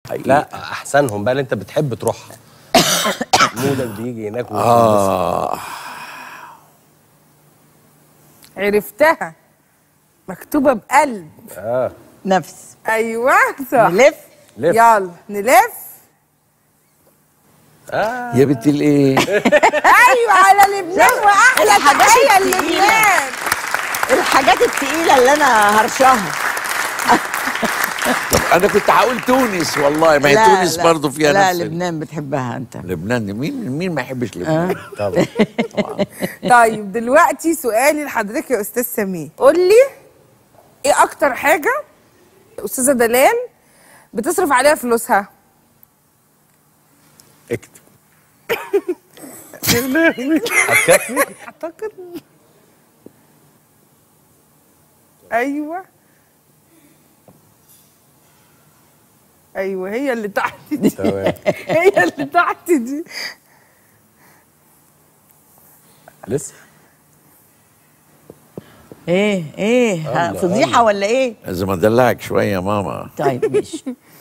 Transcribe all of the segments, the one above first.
لا احسنهم بقى اللي انت بتحب تروحها مودك بيجي هناك وتنبسط. اه عرفتها مكتوبه بقلب اه نفس ايوه صح نلف لف. يلا نلف يا بنت الايه ايوه على لبنان واحلى الحاجات تحيه التقيلة. للبنان الحاجات التقيله اللي انا هرشاها طب انا كنت هقول تونس والله ما هي لا، تونس لا. برضه فيها لا نفس ال- لبنان بتحبها انت لبنان مين مين ما يحبش لبنان طبعا طيب دلوقتي سؤالي لحضرتك يا استاذ سمير قول لي ايه اكتر حاجه استاذه دلال بتصرف عليها فلوسها اكتب هتكفي اعتقد ايوه ايوه هي اللي تحت دي تمام هي اللي تحت دي لسه ايه ايه ها، الله، فضيحه الله. ولا ايه لازم ادلعك شويه يا ماما طيب ماشي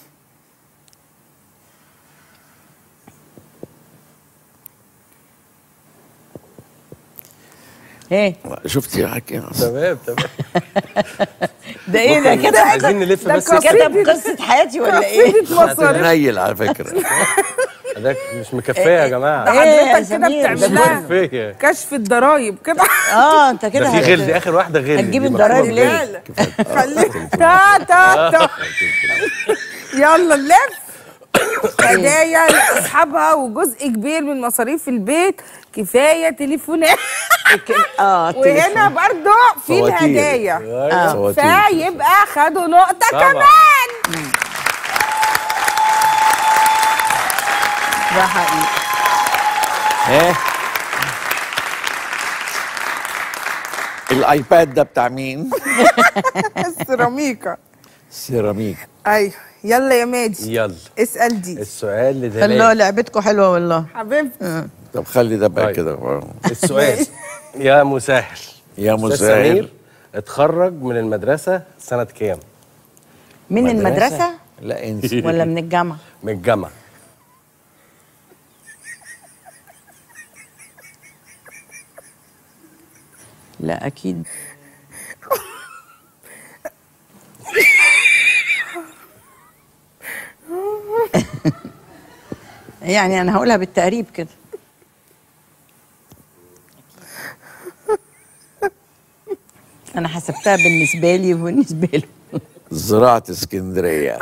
ايه شفتي حكي تمام تمام ده ايه ده كده عايزين نلف ده بس قصيدة. كتب قصه حياتي ولا ايه قصيدة مصاريف هتنيل على فكره ده مش مكفيه يا جماعه إيه يا حضرتك كده سمير؟ بتعمل ده لها مكفيه كشف الضرايب كده اه انت كده ده في هت- غل دي اخر واحده غل هتجيب دي الضرايب مكتوبة ليه؟ بغل. خليك تا تا تا يلا نلف هدايا لاصحابها وجزء كبير من مصاريف البيت كفايه تليفونات اه وهنا التليفون. برضو في فواتير. الهدايا أيوة. فواتير. فيبقى خدوا نقطه طبعا. كمان ده حقيقي ايه الايباد ده بتاع مين السيراميكا سيراميك ايوه يلا يا ماجي يلا اسال دي السؤال الله لدلال لعبتكم حلوه والله حبيبتي طب خلي ده بقى طيب. كده السؤال يا مسهل يا أستاذ مسهل سمير اتخرج من المدرسه سنه كام من المدرسه لا انسي ولا من الجامعه من الجامعه لا اكيد يعني انا هقولها بالتقريب كده انا حسبتها بالنسبه لي وبالنسبه له زراعه اسكندريه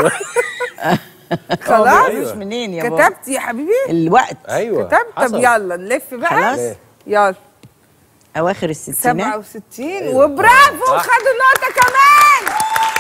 خلاص مش منين يا بابا كتبت يا حبيبي الوقت ايوه كتبت طب حصل. يلا نلف بقى خلاص. يلا اواخر الستينات 67 وبرافو صح. خدوا نقطة كمان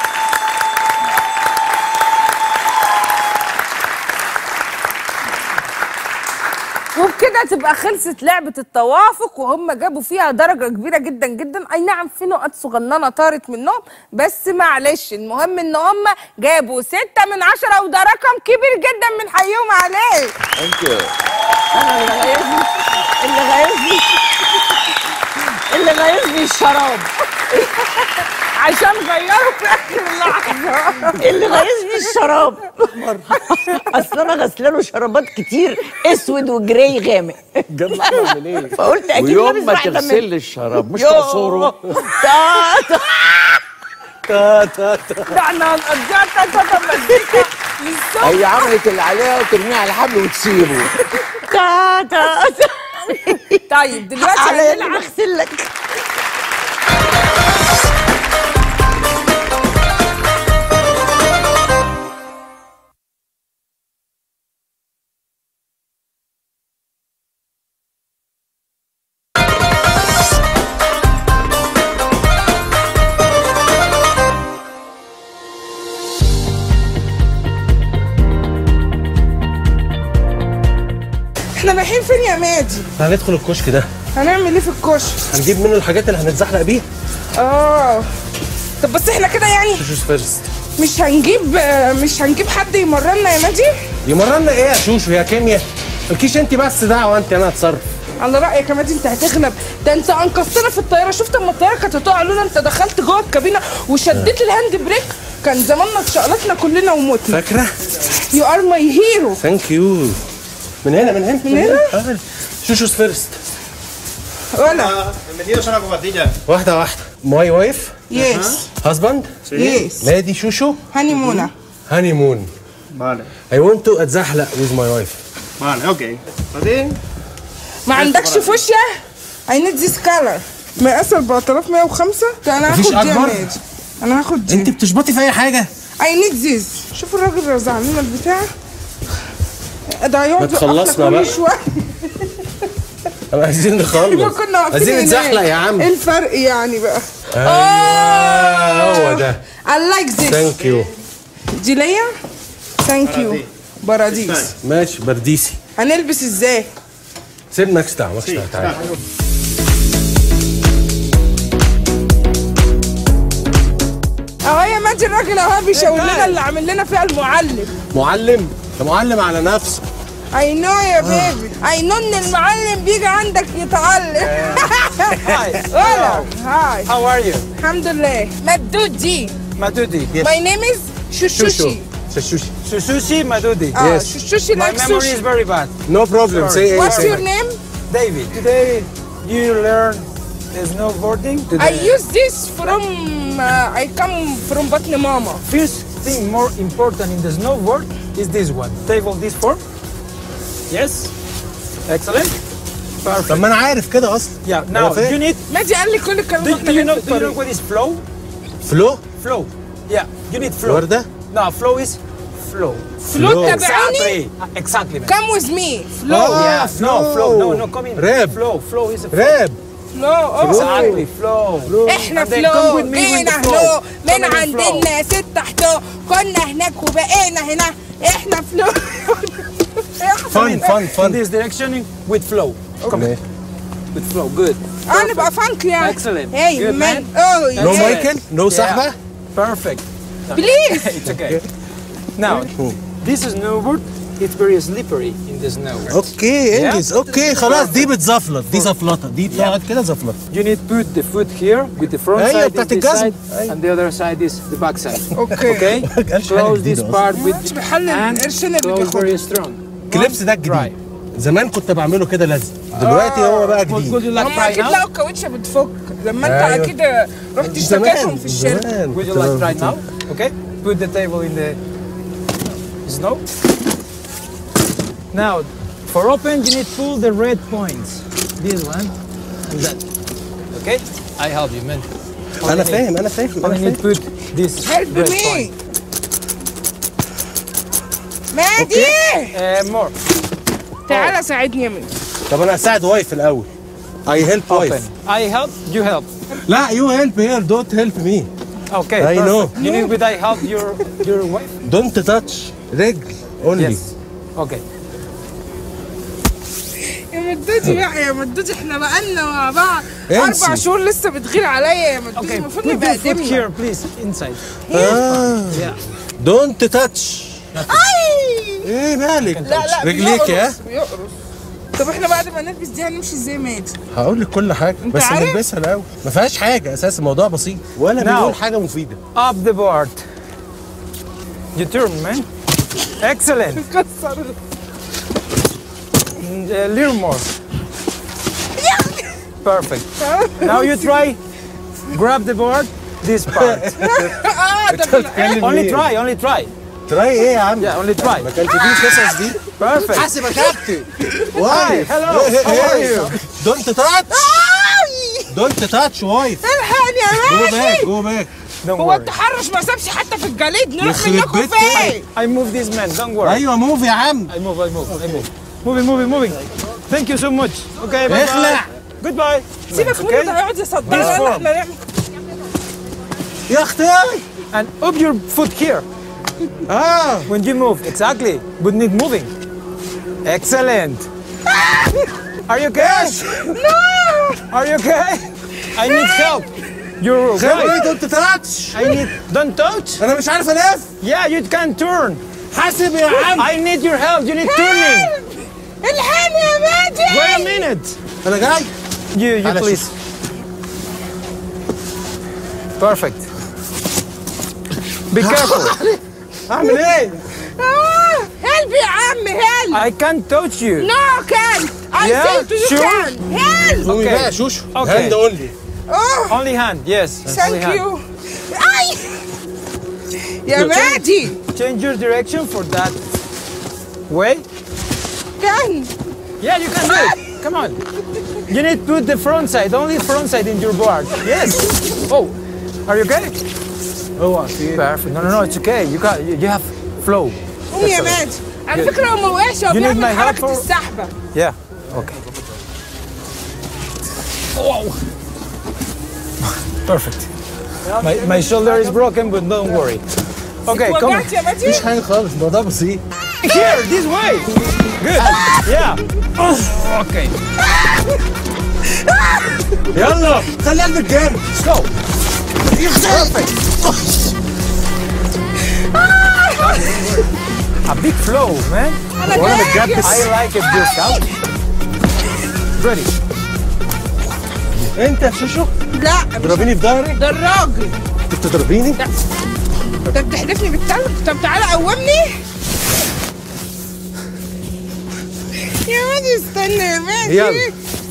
وبكده تبقى خلصت لعبة التوافق وهم جابوا فيها درجة كبيرة جدا جدا أي نعم في نقط صغننة طارت منهم بس معلش المهم إن هم جابوا ستة من عشرة وده رقم كبير جدا بنحييهم عليه انت اللي غيظني اللي غيظني اللي غيظني الشراب عشان غيروا في آخر لحظة اللي غيظني الشراب اصل انا غسله له شرابات كتير اسود وجراي غامق جمعنا منين فقلت اكيد ويوم لابس ما واحده من تغسل الشراب مش يوه. تعصره تا- تا- تا تا تا ده احنا هنقضيها تاتا مزيكا للصبح هي عملت اللي عليها وترميها على الحبل وتسيبه تا- تا- تا. طيب دلوقتي على اللي هنلعب بغسل لك احنا رايحين فين يا ماجي؟ هندخل الكشك ده هنعمل ايه في الكشك؟ هنجيب منه الحاجات اللي هنتزحلق بيها اه طب بس احنا كده يعني شوش فيرست مش هنجيب آه، مش هنجيب حد يمرنا يا ماجي؟ يمرنا ايه يا شوشو يا كيمياء مالكيش انت بس دعوه انت انا هتصرف على رايك يا ماجي انت هتغلب ده انت انقذتنا في الطياره شفت اما الطياره كانت هتقع لولا انت دخلت جوه الكابينه وشديت الهاند بريك كان زماننا اتشقلطنا كلنا ومتنا فاكره يو ار ماي هيرو ثانك يو من هنا من هنا من هنا؟ هنا شوشوز فيرست ولا Bienvenidos a la cobardilla. واحده واحده ماي وايف يس هازباند يس نادي شوشو هاني مونا هاني مون Vale, اي ونت تو اتزحلق ويز ماي وايف vale, ok. ¿Para ما عندكش فوشيا اي نيد ذيس كلر مقاس 4105 ده انا مفيش هاخد دي يا أكبر؟ ماجي انا هاخد انت دي بتشبطي في اي حاجه اي نيد ذيس شوف الراجل رزع لنا البتاع ده هيقعد ما تخلصنا يوقفنا بقى. كل شويه انا عايزين يبقى نخلص كنا واقفين عايزين هناك. نتزحلق يا عم ايه الفرق يعني بقى ايوه هو ده I like this ثانك يو دي ليا ثانك يو باراديس ماشي برديسي هنلبس ازاي سيب ماكس تعال ماكس تعال تعال اهو يا ماجي الراجل اهو بيشاور لنا اللي عامل لنا فيها المعلم معلم ده معلم على نفسه اي نو يا بيبي اي نو ان المعلم بيجي عندك يتعلم ولا هاي How are you? الحمد لله مدودي Madudi. ماي نيم از شوشوشي شاشوشي Susushi Madudi. اه Yes. شوشوشي My لايك memory is سوشي very bad. نو بروبلم سي What's your name? David, today you learn the snowboarding. I use this from uh, I come from بطن ماما First thing more important in the snowboard is this one. Table this form. Yes. Excellent. Perfect. طب ما انا عارف كده اصلا Yeah. أنا Now فاهم. you need. ماجي قال لي كل الكلام Do, ده do احنا you know? جايين في Do you know الطريق. what is flow? فلو Flow. Yeah. You need flow. ورده No, flow is flow. فلوت Flow. تبعوني Exactly. Exactly. man. come with me flow آه، Yeah. No flow. No, no. Come in. Rap. Flow. Flow is a flow. راب flow اه Exactly. Flow. احنا And then come فلو with me with جينا the فلو flow. من Come in عند flow. الناس تحته كنا هناك وبقينا هنا احنا فلو فن فن In فن this direction with flow. Come with flow. Good. اه نبقى فانك يعني Excellent. هي Good, مان man. اوه نو Excellent. مايكل نو سحبه Perfect. بليز It's okay. Now, this snowboard, it's very slippery in the snow. اوكي Yeah. انجز اوكي خلاص دي بتزفلط دي زفلطه دي بتقعد كده زفلطه You need to put the foot here with the front أيوة، side is بتاعت this الجزم. side and the other side is the back side. اوكي Okay? قالش حاجة Close جديدة this أصلاً. part with محل and القرشين اللي close بياخدها. very strong. كليبس ده الجديد زمان كنت بعمله كده لازم دلوقتي هو بقى Would, would جديد you like هم try اكيد now? لقوا الكاوتشه بتفك لما انت أيوة. اكيد رحت اشتكيتهم في الشارع زمان Would you like try now? Okay? Put the table in the snow. Now, for open, you need to pull the red points. This one and that. Okay? I help you, man. انا فاهم انا فاهم Only انا need فاهم to put this هيلب red مي point. مادي Uh, more. تعالى ساعدني يا مادي طب انا اساعد وايف الاول اي هيلب Open. وايف I help, you help. لا يو هيلب هير دونت هيلب مي Okay. I perfect. know. You need with I help your your wife? دونت تاتش رجل اونلي Yes. Okay. يا مدودي بقى يا مدودي احنا بقالنا مع بعض انسي. اربع شهور لسه بتغير عليا يا مدودي Okay. المفروض Put نبقى your foot قدمنا here, please, inside. اه Yeah. دونت تاتش اي ايه مالك لا لا رجليك يا بيقرص- بيقرص طب احنا بعد ما نلبس دي هنمشي ازاي مادي هقول لك كل حاجه انت بس عارف؟ نلبسها الاول ما فيهاش حاجه اساس الموضوع بسيط ولا Now. بنقول حاجه مفيده Up the board. You turn, man. Excellent. كسر And, A little more. Perfect. Now you try. Grab the board. This part. اه ده only try. Only try. تراي ايه يا عم Yeah. Only try. ما كانش فيه القصص دي Perfect. حاسب يا كابتن Hi. وايف Hello. How are you? دونت تاتش دونت تاتش وايف الحقني جو يا باك ماشي جو باك Don't هو worry. التحرش ما سابش حتى في الجليد نروح يخرب منكم بيت فين I move this man. Don't worry. ايوه موف يا عم I move. I move. I move. Moving. Moving. Moving. Thank you so much. Okay. Bye. اخلع. bye. Goodbye. سيبك منه ده هيقعد يصدرنا form. احنا نعمل يا اختي And up your foot here. اه When you move, exactly. But need moving. Excellent. Are you okay? No. Are you okay? I need help. You're خلي right. دونت تاتش I need. Don't touch. انا مش عارف الف Yeah, you can turn. حاسب يا عم I need your help. You need turning. الحقني يا ماجد Wait a minute. انا جاي You, you معلش. please. Perfect. Be careful. اعمل ايه؟ هلب يا عم هلب I can't touch you. نو كان I Yeah, say to you sure. can هلب قومي Okay. بقى يا شوشو Okay. هاند اونلي Only hand, yes. only ثانك hand. يو اي يا مادي Change your direction for that way. كان Yeah, you can do it. Come on. You need to put the front side, only front side in your board. Yes. Oh, are you okay? اوعى في ايه؟ Perfect. No, no, no, it's okay. You got, you, you have flow. قوم يا مادي على فكره هو ما وقعش هو You need بيعمل my help حركه for- السحبه Yeah. Okay. Wow. Perfect. My, my shoulder is broken, but don't worry. Okay, come وجعت يا مادي مفيش حاجه خالص الموضوع بسيط here, this way. Good. Yeah. Oh, okay. يلا خلي قلبك جامد Slow. Perfect. A big flow, man. انا وانا جاي متجبس I like it, just out. Ready. انت يا شوشو لا مش تضربيني في ظهري ده الراجل انت بتضربيني انت بتحدفني بالتلج طب تعالى قومني يا مادي استنى يا مادي يلا.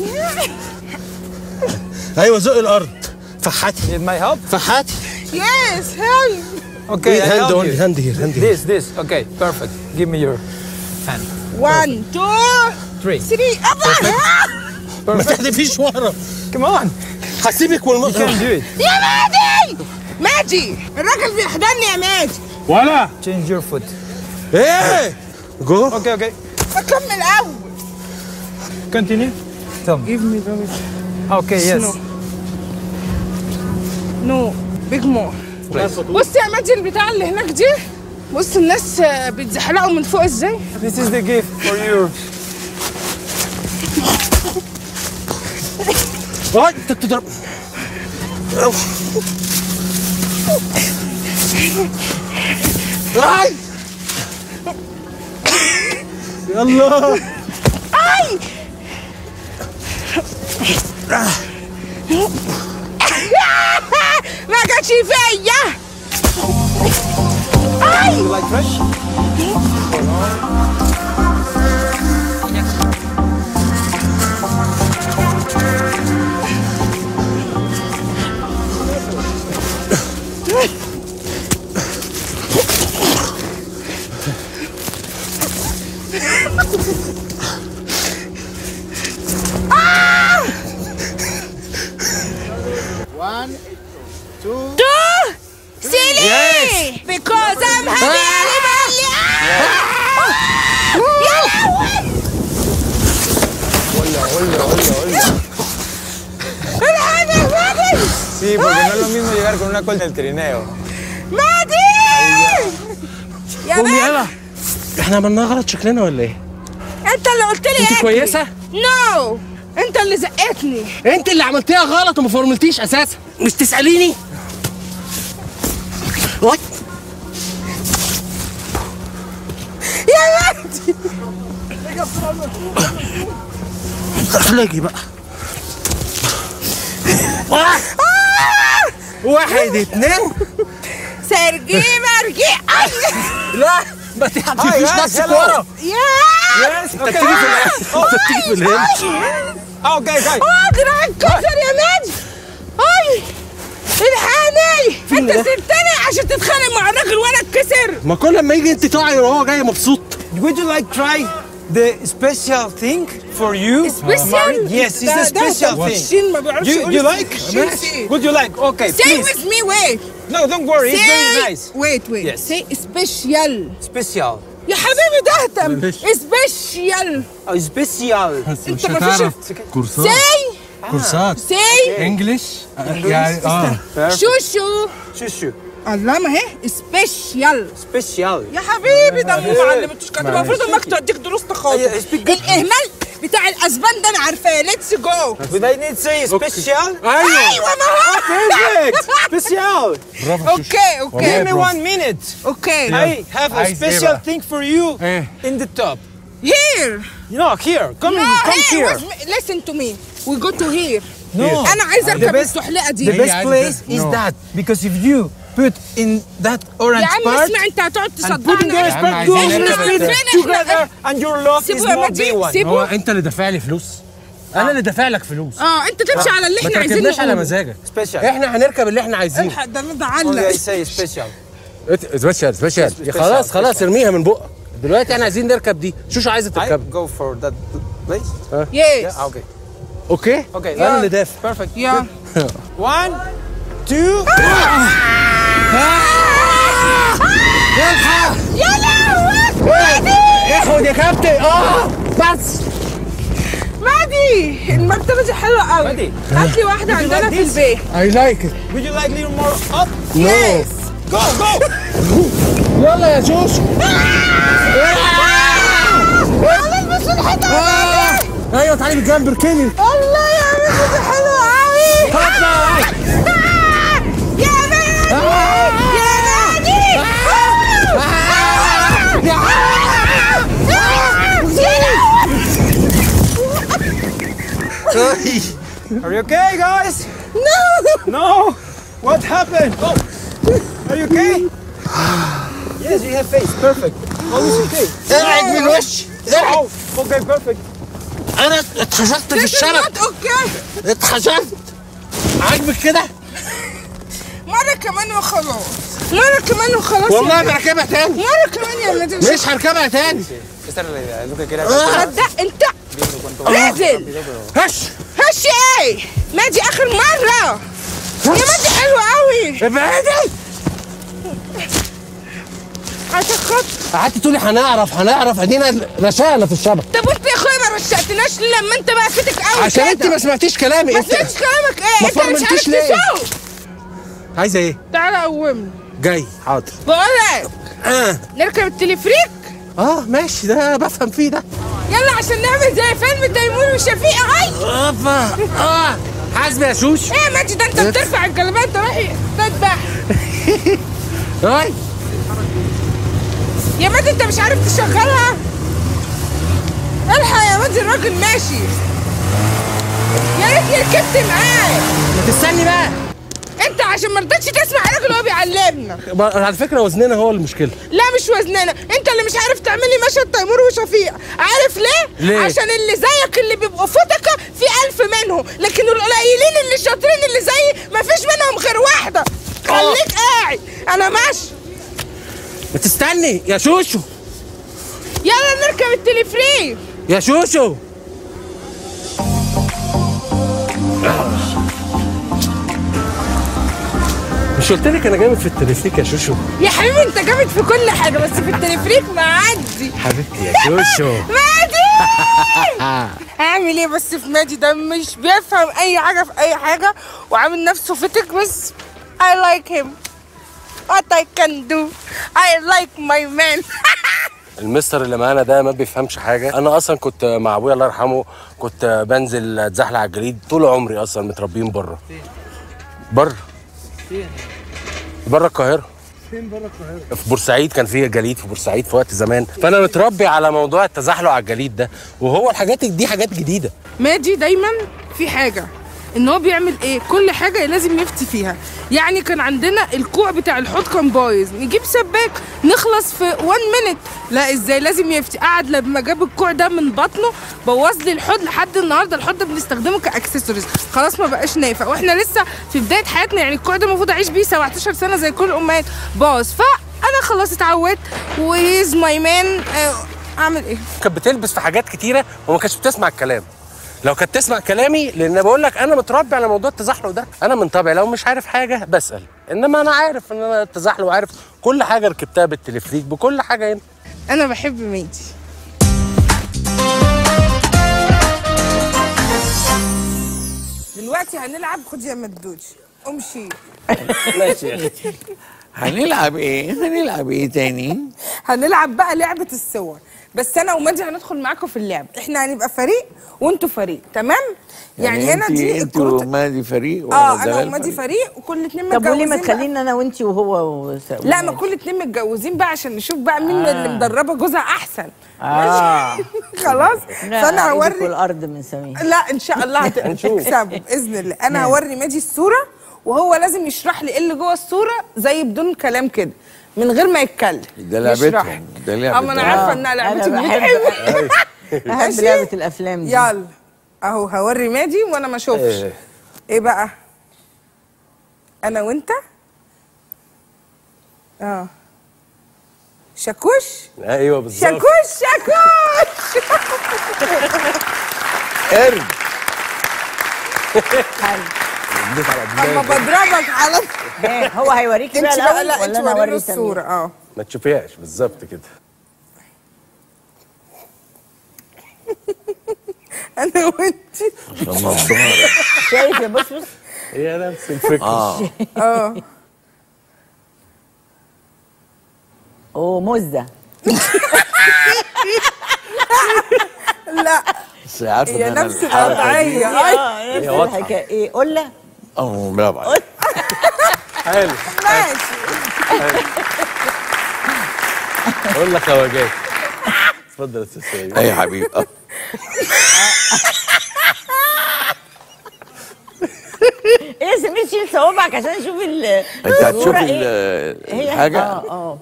ايوه زق الارض فحاتي Need my help? فحاتي يس هاي Okay, I هاند help اونلي you. هاند هير هاند هير This, this. Okay, perfect. Give me your hand. 1 2 Three. 3 ابا ما Perfect. تحدفيش ورا Come on. هسيبك You can والمطر do it. يا مادي مادي الراجل بيحضني يا مادي ولا Change your foot. ايه جو Okay, okay. اكمل اول Continue. Tell me. Give me baby. Okay, yes. No. نو بيج مور بص يا مادي البتاع اللي هناك دي بص الناس آه، بيتزحلقوا من فوق ازاي This is the gift for you. اه انت بتضرب آي. يلا اي ما جاتش فيا اي You like fresh? تو سيلي because I'm happy Sí, porque no es lo mismo llegar con una cola del trineo. مادي يا قومي مادي يلا احنا عملناها غلط شكلنا ولا ايه؟ انت اللي قلت لي انت اكلي. كويسة؟ نو انت اللي زقتني انت اللي عملتيها غلط وما فرملتيش اساسا مش تساليني وات يا مادي اخلقي بقى واحد واحد اتنين سرجي مرجي اي لا ما تحدفيش Hi, guys, نفسك hello. ورا يا Yes, انت okay. بتيجي في الهند انت بتيجي في الهند Okay, guys. اه دراعي اتكسر يا مادي اي الحقني انت ده؟ سبتني عشان تتخانق مع الراجل وانا اتكسر ما كل لما يجي انت تقعي وهو جاي مبسوط Would you like try the special thing for you? Special? Mari? Yes, it's ده- a ده special طب thing. الشين ما بيعرفش You, يقول you like? الشين سي. Would you like? Okay, Say please. with me wait No, don't worry. It's very Say nice. wait wait Yes. say special Special. يا حبيبي ده اهتم معلش. سبيشال Oh, special. انت ما فيش كورسات سي كورسات سي انجلش يعني اه شوشو Shushu. الله ما هي سبيشال Special. يا حبيبي ده مو معلم انتوا كانت المفروض امك توديك دروس تخاطب أي- speak- الاهمال بتاع الاسبان ده انا عارفاه ليتس جو But I need to say special. ايوه ما هو Perfect. Special. اوكي Give اوكي me one minute. اوكي I have a عايز إيه special بقى؟ thing for you إيه؟ in the top. هير You know, here. Come in. No, Come here, here. with me. listen to me. We go to here. No. أنا عايزة The أركب best- السحلقة The دي. best place is No. that because if you put in that orange يا عم part اسمع انت هتقعد and put in تصدعنا the عم orange part عايزين go نركب split التاني. together and your love is سيبه يا not مجدي، the one سيبه. هو انت اللي دافع لي فلوس انا اللي دافع لك فلوس اه انت تمشي على اللي ما احنا عايزينه تركبناش على نقوله. مزاجك special احنا هنركب اللي احنا عايزينه الحق ده انا only I اتعلق say special سبيشال سبيشال Special, خلاص خلاص special. ارميها من بقك دلوقتي احنا عايزين نركب دي شوشو عايزه I تركب go for that place يس yeah okay اوكي okay انا اللي دافع perfect يا one two يا لهوي اخد يا كابتن اه بس مادي المكتبة دي حلوة قوي مادي. هات لي واحدة عندنا like في this? البيت اي لايك ات would you like little more up يس go go يلا يا شوشو ايوه تعالي بالجنب اركني الله يا مادي دي حلوة قوي يا مادي يا مادي are you okay guys No! no what happened oh are you okay yes you have face perfect all is okay ابعد من وشي oh okay perfect انا اتخشبت في الشبك not okay اتخشبت عاجبك كده مرة كمان وخلاص مرة كمان وخلاص يا والله مادي. بركبها تاني مرة كمان يا مادي مش مش هركبها تاني صدق انت نازل هش هش ايه مادي اخر مرة يا مادي حلوة قوي ابعدي عشان خاطر قعدت تقولي هنعرف هنعرف ادينا رشانا في الشبك طب وانت يا اخويا ما رشقتناش ليه لما انت بقى فتك قوي عشان كده؟ انت ما سمعتيش كلامي ما انت سمعتش كلامك ايه ما انت مش عارف فرملتيش ليه؟ تسوق عايزه ايه تعالى قومني جاي حاضر بقول لك اه نركب التليفريك اه ماشي ده بفهم فيه ده يلا عشان نعمل زي فيلم تيمور وشفيقة هاي اوبا اه حاسبه يا شوش ايه يا ماجد ده انت بترفع الجلابيه انت رايح تذبح هاي يا ماجد انت مش عارف تشغلها الحق يا ماجد الراجل ماشي يا ريتني ركبت معاه ما تستني بقى انت عشان ما رضيتش تسمع الراجل وهو بيعلمنا ما- على فكره وزننا هو المشكله لا مش وزننا انت اللي مش عارف تعمل لي مشهد تيمور وشفيق عارف ليه؟ ليه؟ عشان اللي زيك اللي بيبقوا فتكة في ألف منهم لكن القليلين اللي شاطرين اللي زيي مفيش منهم غير واحدة خليك قاعد أنا ماشي ما تستني يا شوشو يلا نركب التليفريك يا شوشو مش قلت لك انا جامد في التلفريك يا شوشو يا حبيبي انت جامد في كل حاجة بس في التليفريك معدي حبيبتي يا شوشو مادي هعمل ايه بس في مادي ده مش بيفهم اي حاجة في اي حاجة وعامل نفسه فتك بس I like him what I can do I like my man المستر اللي معانا ده ما بيفهمش حاجه انا اصلا كنت مع ابويا الله يرحمه كنت بنزل اتزحلق على الجليد طول عمري اصلا متربيين بره بره بره القاهره فين بره القاهره في بورسعيد كان في جليد في بورسعيد في وقت زمان فانا متربي على موضوع التزحلق على الجليد ده وهو الحاجات دي حاجات جديده ماجي دايما في حاجه ان هو بيعمل ايه كل حاجه لازم يفتي فيها يعني كان عندنا الكوع بتاع الحوض كان بايظ نجيب سباك نخلص في 1 مينت لا ازاي لازم يفتي قعد لما جاب الكوع ده من بطنه بوظ لي الحوض لحد النهارده الحوض ده بنستخدمه كاكسسوارز خلاص ما بقاش نافع واحنا لسه في بدايه حياتنا يعني الكوع ده المفروض اعيش بيه 17 سنه زي كل الامهات باظ فانا خلاص اتعودت وهيز ماي مان اعمل ايه كانت بتلبس في حاجات كتيره وما كانتش بتسمع الكلام لو كانت تسمع كلامي لان بقول لك انا متربي على موضوع التزحلق ده انا من طبعي لو مش عارف حاجه بسال انما انا عارف ان انا التزحلق وعارف كل حاجه ركبتها بالتلفريك بكل حاجه هنا انا بحب ميدي دلوقتي هنلعب خد يا مدوج امشي هنلعب ايه؟ هنلعب ايه تاني؟ هنلعب بقى لعبه الصور بس انا ومادي هندخل معاكم في اللعب احنا هنبقى فريق وانتوا فريق تمام يعني, هنا انت دي انت الكروت ومادي فريق ولا اه انا دلال ومادي فريق وكل اتنين طب وليه ما متجوزين بقى. تخلينا انا وانتي وهو و... لا ما كل اتنين متجوزين بقى عشان نشوف بقى مين آه. اللي مدربه جوزها احسن اه خلاص فانا هوري الارض من سميها لا ان شاء الله هت- هتكسبوا باذن الله انا هوري ماجي الصوره وهو لازم يشرح لي ايه اللي جوه الصوره زي بدون كلام كده من غير ما يتكلم ده لعبتهم. يشرح. ده لعبة اما انا ده. عارفه آه، انها أنا لعبتهم بحب بتحب بحب ماشي؟ لعبه الافلام دي يلا اهو هوري مادي وانا ما اشوفش إيه. ايه بقى انا وانت اه شاكوش ايوه بالظبط شاكوش شاكوش قرد اما بضربك على إيه، هو هيوريكي انت بقى بقى الاول لا انت ولا انا وريني اوري الصوره سمير اه ما تشوفيهاش بالظبط كده انا وانت نضاره شايف يا بص بص هي نفس الفكره اه اه اوه مزه لا بس عارفه هي ان انا نفس الحلقة دي- الوضعيه اه نفس واضحة. الحكايه ايه قله اه برافو عليك. حلو ماشي اقول لك خواجات اتفضل يا استاذ سعيد اي حبيبي آه. ايه يا سمير شيل صوابعك عشان اشوف ال انت هتشوف الصورة ال- إيه؟ هي الحاجه اه اه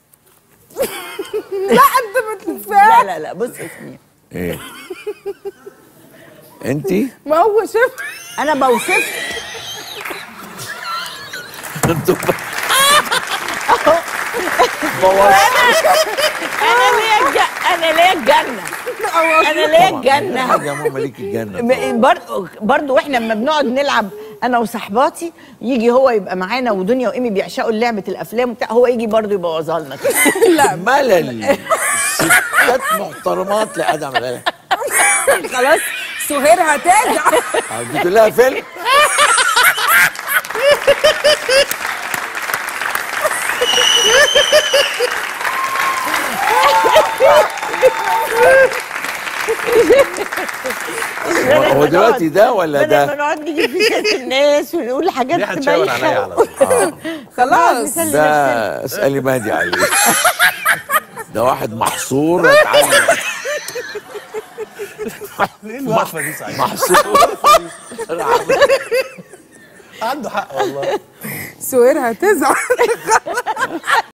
لا انت ما تنفعش لا لا لا بص يا سمير ايه انت ما هو شاف انا بوصف انا ليا الج- انا ليا الجنه انا ليا الجنه حاجه يا ماما ليك الجنه م- برضو برضو واحنا لما بنقعد نلعب انا وصحباتي يجي هو يبقى معانا ودنيا وايمي بيعشقوا لعبه الافلام وبتاع هو يجي برضو يبوظها لنا كده. لا ملل ستات محترمات لا ادم لا خلاص سهير هترجع اديت لها فيلم هو- هو دلوقتي ده ولا بدل ما ده؟ نقعد نجيب في سيره الناس ونقول حاجات دي هتشاور عليا بايخه على طول خلاص نسلي ده اسالي مادي عليه ده واحد محصور اتعلم ايه الوقفه دي صحيح محصور عنده حق والله سهير هتزعل